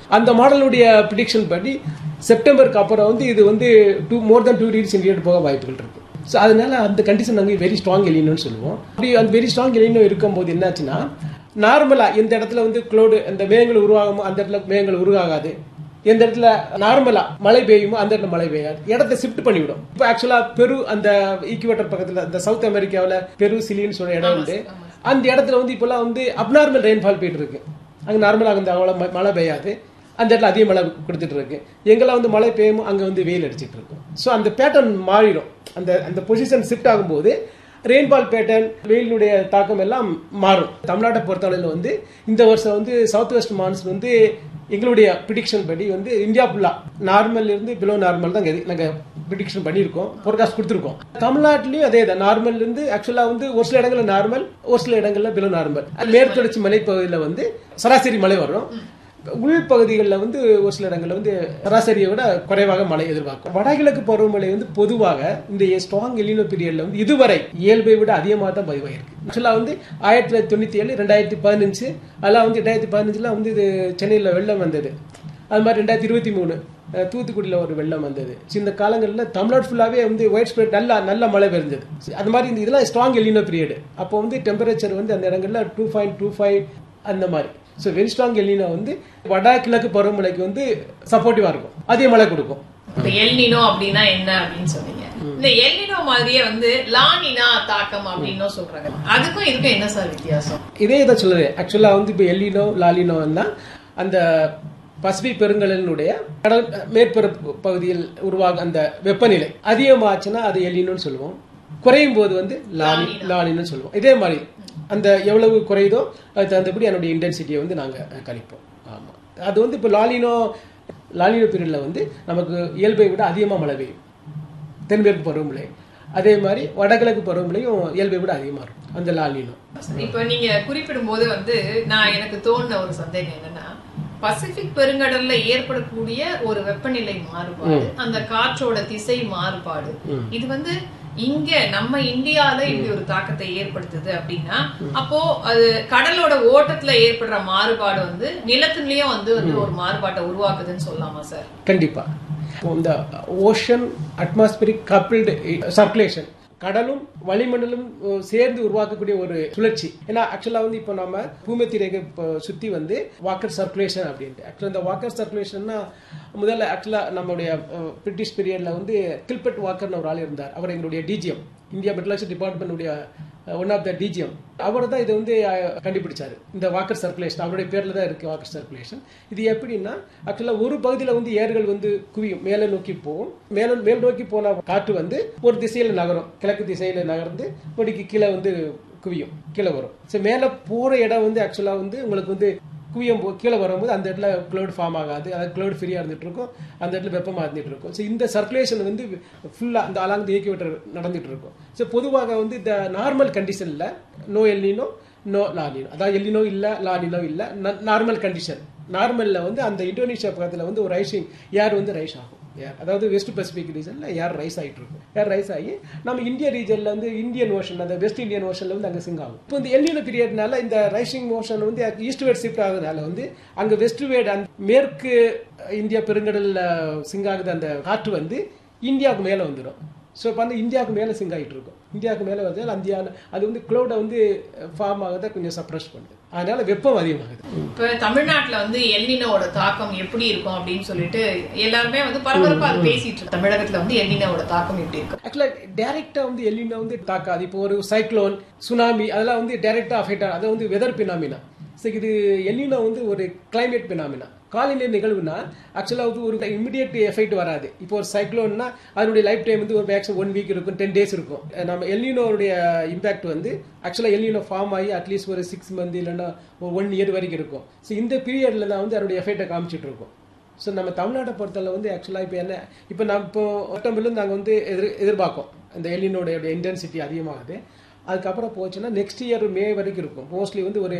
அந்த மாடலுடைய ப்ரிடிக்ஷன் படி செப்டம்பருக்கு அப்புறம் வந்து இது வந்து two more then two degree centigrade போக வாய்ப்புகள் இருக்கு ஸோ அதனால அந்த கண்டிஷன் நாங்கள் வெரி ஸ்ட்ராங் எலினோன்னு சொல்லுவோம் அப்படி அந்த வெரி ஸ்ட்ராங் எலினோ இருக்கும்போது என்னாச்சுன்னா நார்மலாக இந்த இடத்துல வந்து க்ளோடு அந்த மேகங்கள் உருவாகுமோ அந்த இடத்துல மேகங்கள் உருவாகாது எந்த இடத்துல நார்மலா மழை பெய்யுமோ அந்த இடத்துல மழை பெய்யாது இடத்த ஷிஃப்ட் பண்ணிவிடும் இப்போ ஆக்சுவலா பெரு அந்த ஈக்குவேட்டர் பக்கத்துல அந்த சவுத் அமெரிக்காவில் பெரு சிலின்னு சொல்ற இடம் உண்டு அந்த இடத்துல வந்து இப்போல்லாம் வந்து அப்நார்மல் ரெயின்ஃபால் போயிட்டு இருக்கு அங்கே நார்மலாக வந்து அவ்வளோ ம- மழை பெய்யாது அந்த இடத்துல அதிக மழை கொடுத்துட்டு இருக்கு எங்கெல்லாம் வந்து மழை பெய்யுமோ அங்கே வந்து வெயில் அடிச்சிட்டு இருக்கும் ஸோ அந்த பேட்டர்ன் மாறிடும் அந்த அந்த பொசிஷன் ஷிஃப்ட் ஆகும்போது ரெயின்பால் பேட்டர்ன் வெயிலினுடைய தாக்கம் எல்லாம் மாறும் தமிழ்நாட்டை பொறுத்தளவில் வந்து இந்த வருஷம் வந்து சவுத் வெஸ்ட் மான்சூன் வந்து எங்களுடைய ப்ரிடிக்ஷன் படி வந்து இந்தியா ஃபுல்லா நார்மல் இருந்து பிலோ நார்மல் தான் இங்க நாங்க ப்ரிடிக்ஷன் பண்ணியிருக்கோம் ஃபோர்காஸ்ட் கொடுத்துருக்கோம் தமிழ்நாட்டிலயும் அதே தான் நார்மல் இருந்து ஆக்சுவலா வந்து ஒரு சில இடங்கள்ல நார்மல் ஒரு சில இடங்கள்ல பிலோ நார்மல் மேற்கு தொடர்ச்சி மலைப்பகுதியில் வந்து சராசரி மழை வரும் உள்பகுதிகளில் வந்து ஒரு சில இடங்கள்ல வந்து சராசரியை விட குறைவாக மழை எதிர்பார்க்கும் வடகிழக்கு பருவமழை வந்து பொதுவாக இந்த ஸ்ட்ராங் எலினோ பீரியட்ல வந்து இதுவரை இயல்பை விட அதிகமாக தான் பதிவாயிருக்கு ஆக்சுவலாக வந்து ஆயிரத்தி தொள்ளாயிரத்தி தொண்ணூற்றி ஏழு ரெண்டாயிரத்தி பதினஞ்சு அதெல்லாம் வந்து ரெண்டாயிரத்தி பதினஞ்சுல வந்து இது சென்னையில் வெள்ளம் வந்தது அது மாதிரி ரெண்டாயிரத்தி இருபத்தி மூணு அஹ், தூத்துக்குடியில் ஒரு வெள்ளம் வந்தது So, இந்த காலங்களில் தமிழ்நாடு ஃபுல்லாகவே வந்து ஒயிட் ஸ்ப்ரெட் நல்லா நல்ல மழை பெஞ்சது அது மாதிரி இந்த இதெல்லாம் ஸ்ட்ராங் எலினோ பீரியட் அப்போ வந்து டெம்பரேச்சர் வந்து அந்த இடங்கள்ல டூ பாயிண்ட் டூ ஃபைவ் அந்த மாதிரி ஸோ வெரி ஸ்ட்ராங் எலினோ வந்து வடகிழக்கு பருவமழைக்கு வந்து சப்போர்ட்டிவாக இருக்கும் அதிக மழை கொடுக்கும் இப்ப எல்னினோ அப்படின்னா என்ன அப்படின்னு சொன்னீங்க இந்த எல்னினோ மாதிரியே வந்து லானினா தாக்கம் அப்படின்னும் சொல்றாங்க அதுக்கும் இதுக்கும் என்ன சார் வித்தியாசம் இதே இதை சொல்லுது ஆக்சுவலாக வந்து இப்போ எல்லினோ லாலினோன்னா அந்த பசிபிக் பெருங்கடலினுடைய கடல் மேற்பரப்பு பகுதியில் உருவாகும் அந்த வெப்பநிலை அதிகமாச்சுன்னா அது எல்லினோன்னு சொல்லுவோம் குறையும் போது வந்து லானி லானின்னு சொல்லுவோம் இதே மாதிரி அந்த எவ்வளவு குறையுதோ அதுக்கு தகுந்தபடி அதனுடைய இன்டென்சிட்டியை வந்து நாங்கள் கணிப்போம் ஆமாம் அது வந்து இப்போ லாலினோ லாலினோ பீரியடில் வந்து நமக்கு இயல்பை விட அதிகமாக மழை பெய்யும் தென்மேற்கு பருவமழை அதே மாதிரி வடகிழக்கு பருவமழையும் இயல்பை விட அதிகமாக இருக்கும் அந்த லாலினோ இப்ப நீங்க குறிப்பிடும் போது வந்து நான் எனக்கு தோணுன ஒரு சந்தேகம் என்னன்னா பசிபிக் பெருங்கடல்ல ஏற்படக்கூடிய ஒரு வெப்பநிலை மாறுபாடு அந்த காற்றோட திசை மாறுபாடு இது வந்து இங்க நம்ம இந்தியால இப்படி ஒரு தாக்கத்தை ஏற்படுத்துது அப்படின்னா அப்போ அது கடலோட ஓட்டத்துல ஏற்படுற மாறுபாடு வந்து நிலத்திலயும் வந்து வந்து ஒரு மாறுபாட்டை உருவாக்குதுன்னு சொல்லலாமா சார் கண்டிப்பா இப்போ இந்த ஓஷன் அட்மாஸ்பியரிக் கப்பிள்டு சர்க்குலேஷன் கடலும் வளிமண்டலும் அஹ், சேர்ந்து உருவாக்கக்கூடிய ஒரு சுழற்சி ஏன்னா ஆக்சுவலா வந்து இப்போ நம்ம பூமத்தி ரேகை இப்போ சுத்தி வந்து வாக்கர் சர்க்குலேஷன் அப்படின்ட்டு ஆக்சுவலா இந்த வாக்கர் சர்க்குலேஷன்னா முதல்ல ஆக்சுவலா நம்மளுடைய அஹ், பிரிட்டிஷ் பீரியட்ல வந்து கில்பர்ட் வாக்கர்னு ஒரு ஆள் இருந்தார் அவர் எங்களுடைய டிஜிஎம் இந்தியா மெட்ரலஜி டிபார்ட்மெண்ட்டுடைய ஒன் ஆஃப் த டிஜிஎம் அவர் தான் இதை வந்து அஹ், கண்டுபிடிச்சாரு இந்த வாக்கர் சர்க்குலேஷன் அவருடைய பேர்ல தான் இருக்கு வாக்கர் சர்க்குலேஷன் இது எப்படின்னா ஆக்சுவலா ஒரு பகுதியில வந்து ஏர்கள் வந்து குவியும் மேலே நோக்கி போகும் மேல மேல் நோக்கி போன காற்று வந்து ஒரு திசையில நகரும் கிழக்கு திசையில நகர்ந்து ஒடிக்கு கீழே வந்து குவியும் கீழே வரும் ஸோ மேலே போற இடம் வந்து ஆக்சுவலா வந்து உங்களுக்கு வந்து குவியம் போ- கீழே வரும்போது அந்த இடத்துல க்ளவுட் ஃபார்ம் ஆகாது அதாவது க்ளவுட் ஃப்ரீயாக இருந்துட்டு இருக்கும் அந்த இடத்துல வெப்பமாக இருந்துட்டு இருக்கும் ஸோ இந்த சர்க்குலேஷன் வந்து ஃபுல்லாக அந்த அலாங் ஈக்குவேட்டர் நடந்துட்டு இருக்கும் ஸோ பொதுவாக வந்து இந்த நார்மல் கண்டிஷனில் நோ எல்லினோ நோ லானினோ அதாவது எல்லினோ இல்லை லானினோ இல்லை நார்மல் கண்டிஷன் நார்மலில் வந்து அந்த இந்தோனேஷியா பக்கத்தில் வந்து ஒரு ரைசிங் ஏர் வந்து ரைஸ் ஆகும் ஏர் அதாவது வெஸ்ட் பசிபிக் ரீஜனில் ஏர் ரைஸ் ஆகிட்டு இருக்கும் ஏர் ரைஸ் ஆகி நம்ம இந்திய ரீஜனில் வந்து இந்தியன் ஓஷன் அந்த வெஸ்ட் இந்தியன் ஓஷனில் வந்து அங்கே சிங்க் ஆகும் இப்போ இந்த எல்லினோ பீரியட்னால இந்த ரைசிங் ஓஷன் வந்து ஈஸ்ட் வேர்ட் ஷிஃப்ட் ஆகுறதுனால வந்து அங்கே வெஸ்ட் வேர்ட் அந்த மேற்கு இந்தியா பெருங்கடலில் சிங்க் ஆகுது அந்த காற்று வந்து இந்தியாவுக்கு மேலே வந்துடும் ஸோ இப்போ வந்து இந்தியாவுக்கு மேலே சிங்க் ஆகிட்டு இருக்கும் இந்தியாவுக்கு மேலே வந்து இந்தியாவில் அது வந்து க்ளௌடை வந்து ஃபார்ம் ஆகிறத கொஞ்சம் சப்ரஸ் பண்ணுது அதனால வெப்பம் அதிகமாகுது இப்ப தமிழ்நாட்டுல வந்து எல்னினோட தாக்கம் எப்படி இருக்கும் அப்படின்னு சொல்லிட்டு எல்லாருமே வந்து பரபரப்பா அது பேசிட்டு இருக்கு தமிழகத்துல வந்து எல்னினோட தாக்கம் எப்படி இருக்கும் ஆக்சுவலாக டேரெக்டாக வந்து எல்லினா வந்து தாக்காது இப்போ ஒரு சைக்ளோன் சுனாமி அதெல்லாம் வந்து டேரெக்டாக அஃபெக்ட் ஆகும் அது வந்து வெதர் பினாமினா ஸோ இது எல்லினா வந்து ஒரு கிளைமேட் பினாமினா காலநிலை நிகழ்வுனா ஆக்சுவலாக வந்து ஒரு இமிடியேட் எஃபெக்ட் வராது இப்போ ஒரு சைக்ளோன்னா அதனுடைய லைஃப் டைம் வந்து ஒரு மேக்ஸிமம் ஒன் வீக் இருக்கும் டென் டேஸ் இருக்கும் நம்ம எல்லினோடைய இம்பாக்ட் வந்து ஆக்சுவலாக எல்லினோ ஃபார்ம் ஆகி அட்லீஸ்ட் ஒரு சிக்ஸ் மந்த் இல்லைன்னா ஒரு ஒன் இயர் வரைக்கும் இருக்கும் ஸோ இந்த பீரியடில் தான் வந்து அதனுடைய எஃபெக்டை காமிச்சிட்டு இருக்கும் ஸோ நம்ம தமிழ்நாட்டை பொறுத்தளவு வந்து ஆக்சுவலாக இப்போ என்ன இப்போ நம்ம இப்போ ஒட்டம்பிலும் நாங்கள் வந்து எதிர் எதிர்பார்க்கோம் இந்த எல்லினோட இன்டென்சிட்டி அதிகமாகுது அதுக்கப்புறம் போச்சுன்னா நெக்ஸ்ட் இயர் மே வரைக்கும் இருக்கும் மோஸ்ட்லி வந்து ஒரு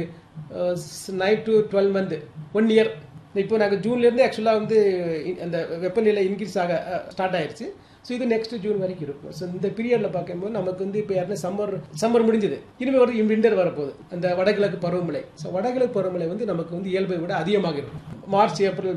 nine to twelve month one year இப்போ நாங்கள் ஜூன்லேருந்து ஆக்சுவலாக வந்து இ- அந்த வெப்பநிலை இன்க்ரீஸ் ஆக ஸ்டார்ட் ஆயிருச்சு ஸோ இது நெக்ஸ்ட் ஜூன் வரைக்கும் இருக்கும் ஸோ இந்த பீரியடில் பார்க்கும்போது நமக்கு வந்து இப்போ யாருன்னா சம்மர் சம்மர் முடிஞ்சது இனிமேல் ஒரு விண்டர் வரப்போகுது அந்த வடகிழக்கு பருவமழை ஸோ வடகிழக்கு பருவமழை வந்து நமக்கு வந்து இயல்பை விட அதிகமாக இருக்கும் மார்ச் ஏப்ரல்